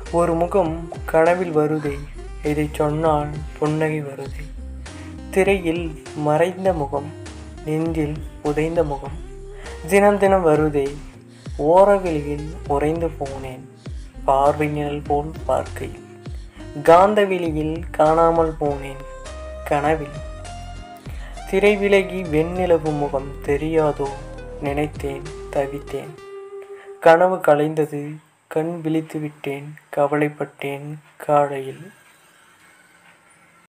ஒரு முகம் கனவில் வருதே இதை சொன்னால் புன்னகை வருதே திரையில் மறைந்த முகம் நெஞ்சில் புதைந்த முகம் தினம் தினம் வருதே ஓரவெளியில் உறைந்து போனேன் பார்வை நிழல் போல் பார்க்கையில் காந்த வெளியில் காணாமல் போனேன் கனவில் திரை விலகி வெண்ணிலவு முகம் தெரியாதோ நினைத்தேன் தவித்தேன் கனவு கலைந்தது கண் விழித்து விட்டேன் கவலைப்பட்டேன் காலையில்